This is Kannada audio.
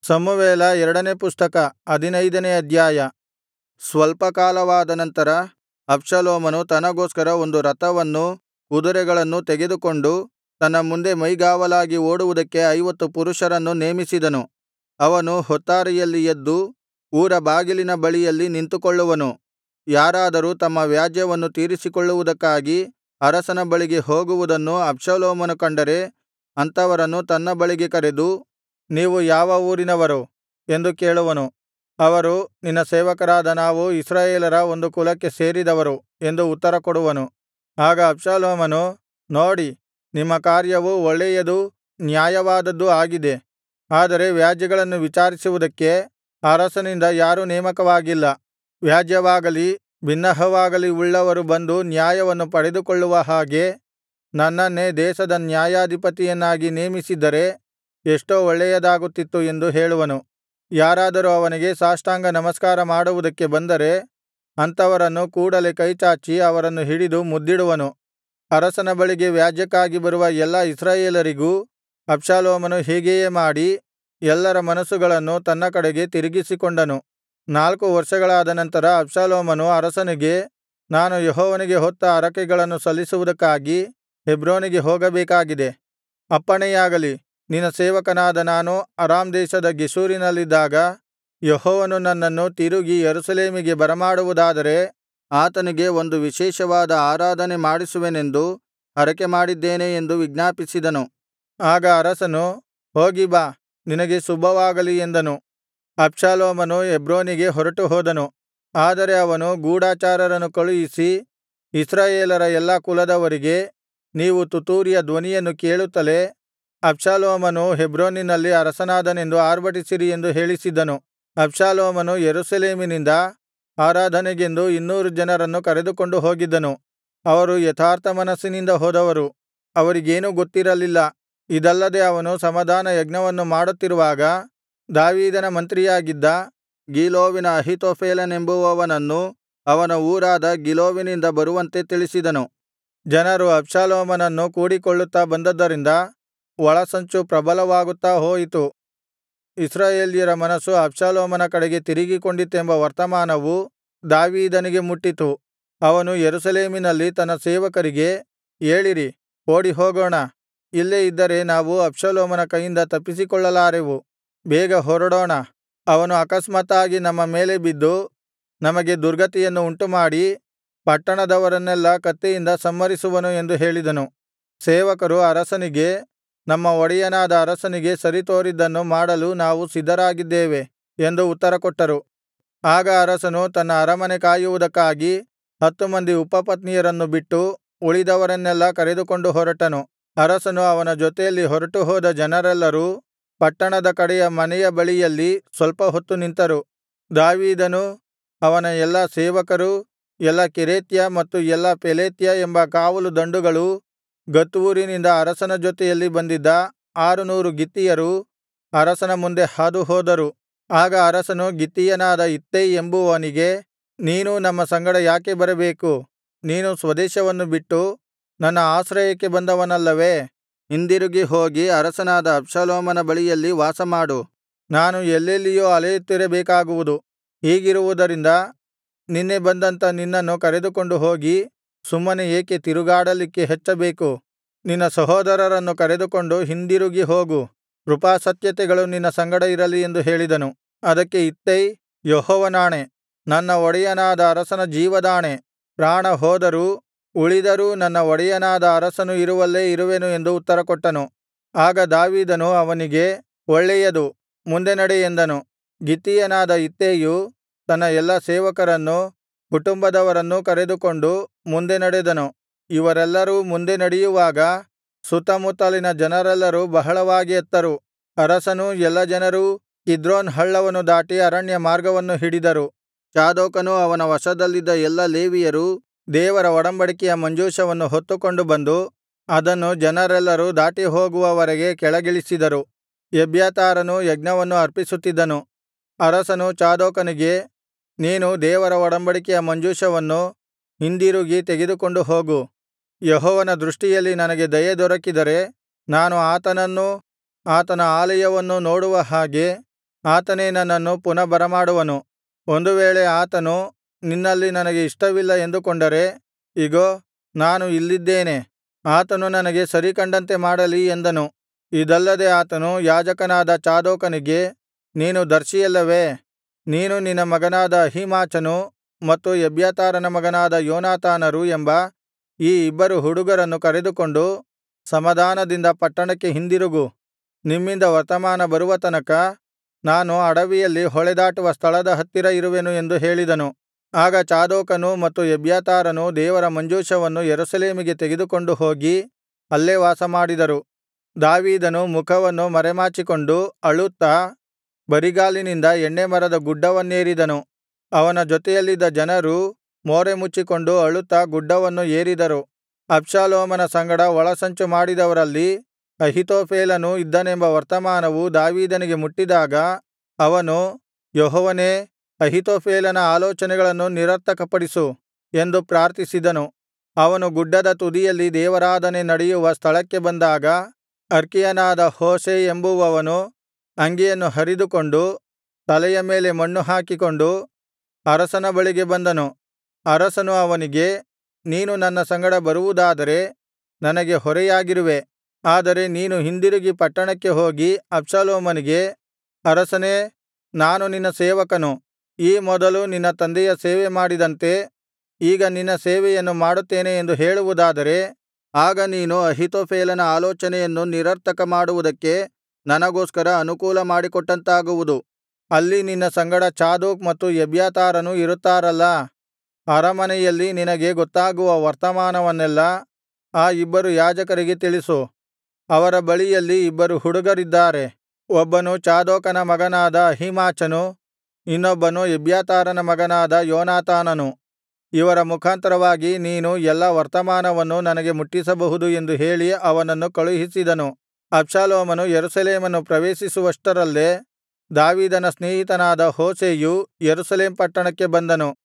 ಸಮುವೇಲ ಎರಡನೇ ಪುಸ್ತಕ ಹದಿನೈದನೇ ಅಧ್ಯಾಯ ಸ್ವಲ್ಪ ಕಾಲವಾದ ನಂತರ ಅಬ್ಷಾಲೋಮನು ತನಗೋಸ್ಕರ ಒಂದು ರಥವನ್ನೂ ಕುದುರೆಗಳನ್ನೂ ತೆಗೆದುಕೊಂಡು ತನ್ನ ಮುಂದೆ ಮೈಗಾವಲಾಗಿ ಓಡುವುದಕ್ಕೆ ಐವತ್ತು ಪುರುಷರನ್ನು ನೇಮಿಸಿದನು ಅವನು ಹೊತ್ತಾರೆಯಲ್ಲಿ ಎದ್ದು ಊರ ಬಾಗಿಲಿನ ಬಳಿಯಲ್ಲಿ ನಿಂತುಕೊಳ್ಳುವನು ಯಾರಾದರೂ ತಮ್ಮ ವ್ಯಾಜ್ಯವನ್ನು ತೀರಿಸಿಕೊಳ್ಳುವುದಕ್ಕಾಗಿ ಅರಸನ ಬಳಿಗೆ ಹೋಗುವುದನ್ನು ಅಬ್ಷಾಲೋಮನು ಕಂಡರೆ ಅಂಥವರನ್ನು ತನ್ನ ಬಳಿಗೆ ಕರೆದು ನೀವು ಯಾವ ಊರಿನವರು ಎಂದು ಕೇಳುವನು ಅವರು ನಿನ್ನ ಸೇವಕರಾದ ನಾವು ಇಸ್ರಾಯೇಲರ ಒಂದು ಕುಲಕ್ಕೆ ಸೇರಿದವರು ಎಂದು ಉತ್ತರಕೊಡುವನು ಆಗ ಅಬ್ಷಾಲೋಮನು ನೋಡಿ ನಿಮ್ಮ ಕಾರ್ಯವು ಒಳ್ಳೆಯದೂ ನ್ಯಾಯವಾದದ್ದೂ ಆಗಿದೆ ಆದರೆ ವ್ಯಾಜ್ಯಗಳನ್ನು ವಿಚಾರಿಸುವುದಕ್ಕೆ ಅರಸನಿಂದ ಯಾರೂ ನೇಮಕವಾಗಿಲ್ಲ ವ್ಯಾಜ್ಯವಾಗಲಿ ಬಿನ್ನಹವಾಗಲಿ ಉಳ್ಳವರು ಬಂದು ನ್ಯಾಯವನ್ನು ಪಡೆದುಕೊಳ್ಳುವ ಹಾಗೆ ನನ್ನನ್ನೇ ದೇಶದ ನ್ಯಾಯಾಧಿಪತಿಯನ್ನಾಗಿ ನೇಮಿಸಿದ್ದರೆ ಎಷ್ಟೋ ಒಳ್ಳೆಯದಾಗುತ್ತಿತ್ತು ಎಂದು ಹೇಳುವನು ಯಾರಾದರೂ ಅವನಿಗೆ ಸಾಷ್ಟಾಂಗ ನಮಸ್ಕಾರ ಮಾಡುವುದಕ್ಕೆ ಬಂದರೆ ಅಂಥವರನ್ನು ಕೂಡಲೆ ಕೈಚಾಚಿ ಅವರನ್ನು ಹಿಡಿದು ಮುದ್ದಿಡುವನು ಅರಸನ ಬಳಿಗೆ ವ್ಯಾಜ್ಯಕ್ಕಾಗಿ ಬರುವ ಎಲ್ಲಾ ಇಸ್ರಾಯೇಲರಿಗೂ ಅಬ್ಷಾಲೋಮನು ಹೀಗೆಯೇ ಮಾಡಿ ಎಲ್ಲರ ಮನಸ್ಸುಗಳನ್ನು ತನ್ನ ಕಡೆಗೆ ತಿರುಗಿಸಿಕೊಂಡನು ನಾಲ್ಕು ವರ್ಷಗಳಾದ ನಂತರ ಅಬ್ಷಾಲೋಮನು ಅರಸನಿಗೆ ನಾನು ಯೆಹೋವನಿಗೆ ಹೊತ್ತ ಹರಕೆಗಳನ್ನು ಸಲ್ಲಿಸುವುದಕ್ಕಾಗಿ ಹೆಬ್ರೋನಿಗೆ ಹೋಗಬೇಕಾಗಿದೆ ಅಪ್ಪಣೆಯಾಗಲಿ ನಿನ್ನ ಸೇವಕನಾದ ನಾನು ಅರಾಮ್ ದೇಶದ ಗೆಷೂರಿನಲ್ಲಿದ್ದಾಗ ಯೆಹೋವನು ನನ್ನನ್ನು ತಿರುಗಿ ಯೆರೂಸಲೇಮಿಗೆ ಬರಮಾಡುವುದಾದರೆ ಆತನಿಗೆ ಒಂದು ವಿಶೇಷವಾದ ಆರಾಧನೆ ಮಾಡಿಸುವೆನೆಂದು ಹರಕೆಮಾಡಿದ್ದೇನೆ ಎಂದು ವಿಜ್ಞಾಪಿಸಿದನು ಆಗ ಅರಸನು ಹೋಗಿ ಬಾ ನಿನಗೆ ಶುಭವಾಗಲಿ ಎಂದನು ಅಬ್ಷಾಲೋಮನು ಹೆಬ್ರೋನಿಗೆ ಹೊರಟುಹೋದನು ಆದರೆ ಅವನು ಗೂಢಚಾರರನ್ನು ಕಳುಹಿಸಿ ಇಸ್ರಾಯೇಲರ ಎಲ್ಲಾ ಕುಲದವರಿಗೆ ನೀವು ತುತ್ತೂರಿಯ ಧ್ವನಿಯನ್ನು ಕೇಳುತ್ತಲೇ ಅಬ್ಷಾಲೋಮನು ಹೆಬ್ರೋನಿನಲ್ಲಿ ಅರಸನಾದನೆಂದು ಆರ್ಭಟಿಸಿರಿ ಎಂದು ಹೇಳಿಸಿದ್ದನು ಅಬ್ಷಾಲೋಮನು ಯೆರೂಸಲೇಮಿನಿಂದ ಆರಾಧನೆಗೆಂದು ಇನ್ನೂರು ಜನರನ್ನು ಕರೆದುಕೊಂಡು ಹೋಗಿದ್ದನು ಅವರು ಯಥಾರ್ಥಮನಸ್ಸಿನಿಂದ ಹೋದವರು ಅವರಿಗೇನೂ ಗೊತ್ತಿರಲಿಲ್ಲ ಇದಲ್ಲದೆ ಅವನು ಸಮಾಧಾನ ಯಜ್ಞವನ್ನು ಮಾಡುತ್ತಿರುವಾಗ ದಾವೀದನ ಮಂತ್ರಿಯಾಗಿದ್ದ ಗೀಲೋವಿನ ಅಹೀತೋಫೆಲನೆಂಬುವವನನ್ನು ಅವನ ಊರಾದ ಗಿಲೋವಿನಿಂದ ಬರುವಂತೆ ತಿಳಿಸಿದನು ಜನರು ಅಬ್ಷಾಲೋಮನನ್ನು ಕೂಡಿಕೊಳ್ಳುತ್ತಾ ಬಂದದ್ದರಿಂದ ಒಳಸಂಚು ಪ್ರಬಲವಾಗುತ್ತಾ ಹೋಯಿತು ಇಸ್ರಾಯೇಲ್ಯರ ಮನಸ್ಸು ಅಬ್ಷಾಲೋಮನ ಕಡೆಗೆ ತಿರುಗಿಕೊಂಡಿತೆಂಬ ವರ್ತಮಾನವು ದಾವೀದನಿಗೆ ಮುಟ್ಟಿತು ಅವನು ಯೆರೂಸಲೇಮಿನಲ್ಲಿ ತನ್ನ ಸೇವಕರಿಗೆ ಏಳಿರಿ ಓಡಿಹೋಗೋಣ ಇಲ್ಲೇ ಇದ್ದರೆ ನಾವು ಅಬ್ಷಾಲೋಮನ ಕೈಯಿಂದ ತಪ್ಪಿಸಿಕೊಳ್ಳಲಾರೆವು ಬೇಗ ಹೊರಡೋಣ ಅವನು ಅಕಸ್ಮಾತ್ತಾಗಿ ನಮ್ಮ ಮೇಲೆ ಬಿದ್ದು ನಮಗೆ ದುರ್ಗತಿಯನ್ನು ಉಂಟುಮಾಡಿ ಪಟ್ಟಣದವರನ್ನೆಲ್ಲಾ ಕತ್ತಿಯಿಂದ ಸಂಹರಿಸುವನು ಎಂದು ಹೇಳಿದನು ಸೇವಕರು ಅರಸನಿಗೆ ನಮ್ಮ ಒಡೆಯನಾದ ಅರಸನಿಗೆ ಸರಿತೋರಿದ್ದನ್ನು ಮಾಡಲು ನಾವು ಸಿದ್ಧರಾಗಿದ್ದೇವೆ ಎಂದು ಉತ್ತರಕೊಟ್ಟರು ಆಗ ಅರಸನು ತನ್ನ ಅರಮನೆ ಕಾಯುವುದಕ್ಕಾಗಿ ಹತ್ತು ಮಂದಿ ಉಪಪತ್ನಿಯರನ್ನು ಬಿಟ್ಟು ಉಳಿದವರನ್ನೆಲ್ಲಾ ಕರೆದುಕೊಂಡು ಹೊರಟನು ಅರಸನು ಅವನ ಜೊತೆಯಲ್ಲಿ ಹೊರಟುಹೋದ ಜನರೆಲ್ಲರೂ ಪಟ್ಟಣದ ಕಡೆಯ ಮನೆಯ ಬಳಿಯಲ್ಲಿ ಸ್ವಲ್ಪ ಹೊತ್ತು ನಿಂತರು ದಾವೀದನೂ ಅವನ ಎಲ್ಲಾ ಸೇವಕರೂ ಎಲ್ಲಾ ಕೆರೇತ್ಯ ಮತ್ತು ಎಲ್ಲಾ ಪೆಲೇತ್ಯ ಎಂಬ ಕಾವಲು ದಂಡುಗಳೂ ಗತ್ ಊರಿನಿಂದ ಅರಸನ ಜೊತೆಯಲ್ಲಿ ಬಂದಿದ್ದ ಆರುನೂರು ಗಿತ್ತೀಯರೂ ಅರಸನ ಮುಂದೆ ಹಾದುಹೋದರು ಆಗ ಅರಸನು ಗಿತ್ತೀಯನಾದ ಇತ್ತೈ ಎಂಬುವನಿಗೆ ನೀನೂ ನಮ್ಮ ಸಂಗಡ ಯಾಕೆ ಬರಬೇಕು ನೀನು ಸ್ವದೇಶವನ್ನು ಬಿಟ್ಟು ನನ್ನ ಆಶ್ರಯಕ್ಕೆ ಬಂದವನಲ್ಲವೇ ಹಿಂದಿರುಗಿ ಹೋಗಿ ಅರಸನಾದ ಅಬ್ಷಾಲೋಮನ ಬಳಿಯಲ್ಲಿ ವಾಸಮಾಡು ನಾನು ಎಲ್ಲೆಲ್ಲಿಯೋ ಅಲೆಯುತ್ತಿರಬೇಕಾಗುವುದು ಹೀಗಿರುವುದರಿಂದ ನಿನ್ನೆ ಬಂದಂಥ ನಿನ್ನನ್ನು ಕರೆದುಕೊಂಡು ಹೋಗಿ ಸುಮ್ಮನೆ ಏಕೆ ತಿರುಗಾಡಲಿಕ್ಕೆ ಹಚ್ಚಬೇಕು ನಿನ್ನ ಸಹೋದರರನ್ನು ಕರೆದುಕೊಂಡು ಹಿಂದಿರುಗಿ ಹೋಗು ಕೃಪಾಸತ್ಯತೆಗಳು ನಿನ್ನ ಸಂಗಡ ಇರಲಿ ಎಂದು ಹೇಳಿದನು ಅದಕ್ಕೆ ಇತ್ತೈ ಯೆಹೋವನಾಣೆ ನನ್ನ ಒಡೆಯನಾದ ಅರಸನ ಜೀವದಾಣೆ ಪ್ರಾಣ ಹೋದರೂ ಉಳಿದರೂ ನನ್ನ ಒಡೆಯನಾದ ಅರಸನು ಇರುವಲ್ಲೇ ಇರುವೆನು ಎಂದು ಉತ್ತರಕೊಟ್ಟನು ಆಗ ದಾವೀದನು ಅವನಿಗೆ ಒಳ್ಳೆಯದು ಮುಂದೆ ನಡೆ ಎಂದನು ಗಿತ್ತೀಯನಾದ ಇತ್ತೈಯು ತನ್ನ ಎಲ್ಲಾ ಸೇವಕರನ್ನೂ ಕುಟುಂಬದವರನ್ನೂ ಕರೆದುಕೊಂಡು ಮುಂದೆ ನಡೆದನು ಇವರೆಲ್ಲರೂ ಮುಂದೆ ನಡೆಯುವಾಗ ಸುತ್ತಮುತ್ತಲಿನ ಜನರೆಲ್ಲರೂ ಬಹಳವಾಗಿ ಅತ್ತರು ಅರಸನೂ ಎಲ್ಲಾ ಜನರೂ ಕಿದ್ರೋನ್ ಹಳ್ಳವನ್ನು ದಾಟಿ ಅರಣ್ಯ ಮಾರ್ಗವನ್ನು ಹಿಡಿದರು ಚಾದೋಕನೂ ಅವನ ವಶದಲ್ಲಿದ್ದ ಎಲ್ಲಾ ಲೇವಿಯರೂ ದೇವರ ಒಡಂಬಡಿಕೆಯ ಮಂಜೂಷವನ್ನು ಹೊತ್ತುಕೊಂಡು ಬಂದು ಅದನ್ನು ಜನರೆಲ್ಲರೂ ದಾಟಿಹೋಗುವವರೆಗೆ ಕೆಳಗಿಳಿಸಿದರು ಎಬ್ಯಾತಾರನು ಯಜ್ಞವನ್ನು ಅರ್ಪಿಸುತ್ತಿದ್ದನು ಅರಸನು ಚಾದೋಕನಿಗೆ ನೀನು ದೇವರ ಒಡಂಬಡಿಕೆಯ ಮಂಜೂಷವನ್ನು ಹಿಂದಿರುಗಿ ತೆಗೆದುಕೊಂಡು ಹೋಗು ಯೆಹೋವನ ದೃಷ್ಟಿಯಲ್ಲಿ ನನಗೆ ದಯೆ ದೊರಕಿದರೆ ನಾನು ಆತನನ್ನೂ ಆತನ ಆಲಯವನ್ನೂ ನೋಡುವ ಹಾಗೆ ಆತನೇ ನನ್ನನ್ನು ಪುನಃ ಬರಮಾಡುವನು ಒಂದು ವೇಳೆ ಆತನು ನಿನ್ನಲ್ಲಿ ನನಗೆ ಇಷ್ಟವಿಲ್ಲ ಎಂದುಕೊಂಡರೆ ಇಗೋ ನಾನು ಇಲ್ಲಿದ್ದೇನೆ ಆತನು ನನಗೆ ಸರಿಕಂಡಂತೆ ಮಾಡಲಿ ಎಂದನು ಇದಲ್ಲದೆ ಆತನು ಯಾಜಕನಾದ ಚಾದೋಕನಿಗೆ ನೀನು ದರ್ಶಿಯಲ್ಲವೇ ನೀನು ನಿನ್ನ ಮಗನಾದ ಅಹೀಮಾಚನು ಮತ್ತು ಎಬ್ಯಾತಾರನ ಮಗನಾದ ಯೋನಾತಾನರು ಎಂಬ ಈ ಇಬ್ಬರು ಹುಡುಗರನ್ನು ಕರೆದುಕೊಂಡು ಸಮಾಧಾನದಿಂದ ಪಟ್ಟಣಕ್ಕೆ ಹಿಂದಿರುಗು ನಿಮ್ಮಿಂದ ವರ್ತಮಾನ ಬರುವ ತನಕ ನಾನು ಅಡವಿಯಲ್ಲಿ ಹೊಳೆದಾಟುವ ಸ್ಥಳದ ಹತ್ತಿರ ಇರುವೆನು ಎಂದು ಹೇಳಿದನು ಆಗ ಚಾದೋಕನೂ ಮತ್ತು ಎಬ್ಯಾತಾರನೂ ದೇವರ ಮಂಜೂಷವನ್ನು ಯೆರೂಸಲೇಮಿಗೆ ತೆಗೆದುಕೊಂಡು ಹೋಗಿ ಅಲ್ಲೇ ವಾಸಮಾಡಿದರು ದಾವೀದನು ಮುಖವನ್ನು ಮರೆಮಾಚಿಕೊಂಡು ಅಳುತ್ತಾ ಬರಿಗಾಲಿನಿಂದ ಎಣ್ಣೆಮರದ ಗುಡ್ಡವನ್ನೇರಿದನು ಅವನ ಜೊತೆಯಲ್ಲಿದ್ದ ಜನರೂ ಮೋರೆ ಮುಚ್ಚಿಕೊಂಡು ಅಳುತ್ತಾ ಗುಡ್ಡವನ್ನು ಏರಿದರು ಅಬ್ಷಾಲೋಮನ ಸಂಗಡ ಒಳಸಂಚು ಮಾಡಿದವರಲ್ಲಿ ಅಹೀತೋಫೇಲನೂ ಇದ್ದನೆಂಬ ವರ್ತಮಾನವು ದಾವೀದನಿಗೆ ಮುಟ್ಟಿದಾಗ ಅವನು ಯೆಹೋವನೇ ಅಹೀತೋಫೇಲನ ಆಲೋಚನೆಗಳನ್ನು ನಿರರ್ಥಕಪಡಿಸು ಎಂದು ಪ್ರಾರ್ಥಿಸಿದನು ಅವನು ಗುಡ್ಡದ ತುದಿಯಲ್ಲಿ ದೇವಾರಾಧನೆ ನಡೆಯುವ ಸ್ಥಳಕ್ಕೆ ಬಂದಾಗ ಅರ್ಕೀಯನಾದ ಹೂಷೈ ಎಂಬುವವನು ಅಂಗಿಯನ್ನು ಹರಿದುಕೊಂಡು ತಲೆಯ ಮೇಲೆ ಮಣ್ಣು ಹಾಕಿಕೊಂಡು ಅರಸನ ಬಳಿಗೆ ಬಂದನು ಅರಸನು ಅವನಿಗೆ ನೀನು ನನ್ನ ಸಂಗಡ ಬರುವುದಾದರೆ ನನಗೆ ಹೊರೆಯಾಗಿರುವೆ ಆದರೆ ನೀನು ಹಿಂದಿರುಗಿ ಪಟ್ಟಣಕ್ಕೆ ಹೋಗಿ ಅಬ್ಷಾಲೋಮನಿಗೆ ಅರಸನೇ ನಾನು ನಿನ್ನ ಸೇವಕನು ಈ ಮೊದಲು ನಿನ್ನ ತಂದೆಯ ಸೇವೆ ಮಾಡಿದಂತೆ ಈಗ ನಿನ್ನ ಸೇವೆಯನ್ನು ಮಾಡುತ್ತೇನೆ ಎಂದು ಹೇಳುವುದಾದರೆ ಆಗ ನೀನು ಅಹೀತೋಫೇಲನ ಆಲೋಚನೆಯನ್ನು ನಿರರ್ಥಕ ಮಾಡುವುದಕ್ಕೆ ನನಗೋಸ್ಕರ ಅನುಕೂಲ ಮಾಡಿಕೊಟ್ಟಂತಾಗುವುದು ಅಲ್ಲಿ ನಿನ್ನ ಸಂಗಡ ಚಾದೋಕ್ ಮತ್ತು ಎಬ್ಯಾತಾರನೂ ಇರುತ್ತಾರಲ್ಲಾ ಅರಮನೆಯಲ್ಲಿ ನಿನಗೆ ಗೊತ್ತಾಗುವ ವರ್ತಮಾನವನ್ನೆಲ್ಲಾ ಆ ಇಬ್ಬರು ಯಾಜಕರಿಗೆ ತಿಳಿಸು ಅವರ ಬಳಿಯಲ್ಲಿ ಇಬ್ಬರು ಹುಡುಗರಿದ್ದಾರೆ ಒಬ್ಬನು ಚಾದೋಕನ ಮಗನಾದ ಅಹೀಮಾಚನು ಇನ್ನೊಬ್ಬನು ಎಬ್ಯಾತಾರನ ಮಗನಾದ ಯೋನಾತಾನನು ಇವರ ಮುಖಾಂತರವಾಗಿ ನೀನು ಎಲ್ಲಾ ವರ್ತಮಾನವನ್ನು ನನಗೆ ಮುಟ್ಟಿಸಬಹುದು ಎಂದು ಹೇಳಿ ಅವನನ್ನು ಕಳುಹಿಸಿದನು ಅಬ್ಷಾಲೋಮನು ಯೆರೂಸಲೇಮನ್ನು ಪ್ರವೇಶಿಸುವಷ್ಟರಲ್ಲೇ ದಾವೀದನ ಸ್ನೇಹಿತನಾದ ಹೂಷೈಯು ಯೆರೂಸಲೇಮ್ ಪಟ್ಟಣಕ್ಕೆ ಬಂದನು